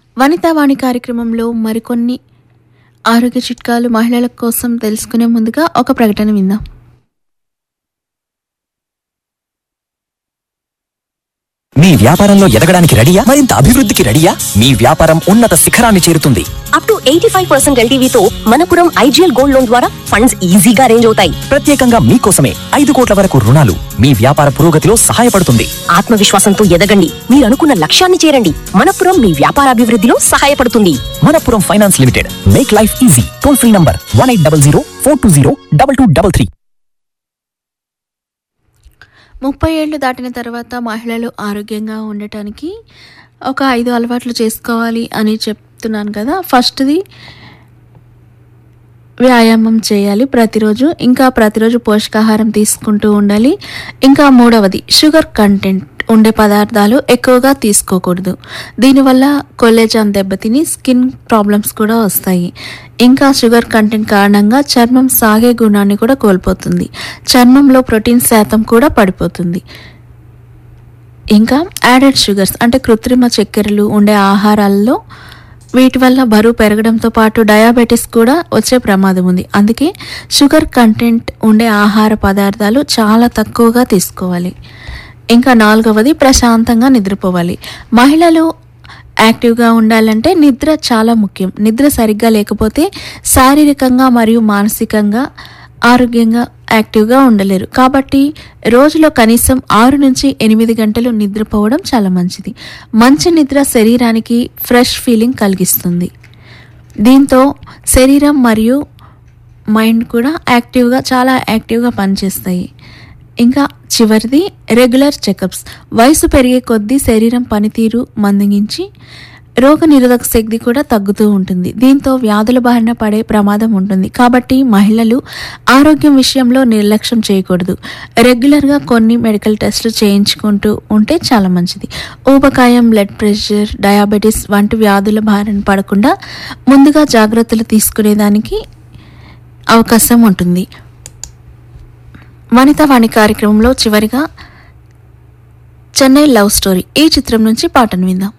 వనితావాణి కార్యక్రమంలో మరికొన్ని ఆరోగ్య చిట్కాలు మహిళల కోసం తెలుసుకునే ముందుగా ఒక ప్రకటన విందాం మీ వ్యాపారంలో ఎదగడానికి రెడీయా మరింత అభివృద్ధికి రెడీయా మీ వ్యాపారం ఉన్నత శిఖరాన్ని చేరుతుంది up to eighty five percent ఎల్టీవీతో మనపురం ఐజీఎల్ గోల్డ్ లోన్ ద్వారా ఫండ్స్ ఈజీగా అరేంజ్ అవుతాయి ప్రత్యేకంగా మీకోసమే ఐదు కోట్ల వరకు రుణాలు మీ వ్యాపార పురోగతిలో సహాయపడుతుంది ఆత్మవిశ్వాసంతో ఎదగండి మీరు అనుకున్న లక్ష్యాన్ని చేరండి మనపురం మీ వ్యాపారాభివృద్ధిలో సహాయపడుతుంది Manappuram finance limited make life easy toll free number one eight double zero four two zero double two double three ముప్పై ఏళ్ళు దాటిన తర్వాత మహిళలు ఆరోగ్యంగా ఉండటానికి ఒక ఐదు అలవాట్లు చేసుకోవాలి అని చెప్తున్నాను కదా ఫస్ట్ది వ్యాయామం చేయాలి ప్రతిరోజు ఇంకా ప్రతిరోజు పోషకాహారం తీసుకుంటూ ఉండాలి ఇంకా మూడవది షుగర్ కంటెంట్ ఉండే పదార్థాలు ఎక్కువగా తీసుకోకూడదు దీనివల్ల కొల్లేజాన్ దెబ్బతిని స్కిన్ ప్రాబ్లమ్స్ కూడా వస్తాయి ఇంకా షుగర్ కంటెంట్ కారణంగా చర్మం సాగే గుణాన్ని కూడా కోల్పోతుంది చర్మంలో ప్రోటీన్ శాతం కూడా పడిపోతుంది ఇంకా యాడెడ్ షుగర్స్ అంటే కృత్రిమ చక్కెరలు ఉండే ఆహారాల్లో వీటి వల్ల బరువు పెరగడంతో పాటు డయాబెటీస్ కూడా వచ్చే ప్రమాదం ఉంది అందుకే షుగర్ కంటెంట్ ఉండే ఆహార పదార్థాలు చాలా తక్కువగా తీసుకోవాలి ఇంకా నాలుగవది ప్రశాంతంగా నిద్రపోవాలి మహిళలు యాక్టివ్గా ఉండాలంటే నిద్ర చాలా ముఖ్యం నిద్ర సరిగ్గా లేకపోతే శారీరకంగా మరియు మానసికంగా ఆరోగ్యంగా యాక్టివ్గా ఉండలేరు కాబట్టి రోజులో కనీసం ఆరు నుంచి ఎనిమిది గంటలు నిద్రపోవడం చాలా మంచిది మంచి నిద్ర శరీరానికి ఫ్రెష్ ఫీలింగ్ కలిగిస్తుంది దీంతో శరీరం మరియు మైండ్ కూడా యాక్టివ్గా చాలా యాక్టివ్గా పనిచేస్తాయి ఇంకా చివరిది రెగ్యులర్ చెకప్స్ వయసు పెరిగే కొద్దీ శరీరం పనితీరు మందగించి రోగ నిరోధక శక్తి కూడా తగ్గుతూ ఉంటుంది దీంతో వ్యాధుల బారిన పడే ప్రమాదం ఉంటుంది కాబట్టి మహిళలు ఆరోగ్యం విషయంలో నిర్లక్ష్యం చేయకూడదు రెగ్యులర్గా కొన్ని మెడికల్ టెస్టులు చేయించుకుంటూ ఉంటే చాలా మంచిది ఊబకాయం బ్లడ్ ప్రెషర్ డయాబెటీస్ వంటి వ్యాధుల బారిన పడకుండా ముందుగా జాగ్రత్తలు తీసుకునేదానికి అవకాశం ఉంటుంది వనిత వాణి కార్యక్రమంలో చివరిగా చెన్నై లవ్ స్టోరీ ఈ చిత్రం నుంచి పాటను విందాం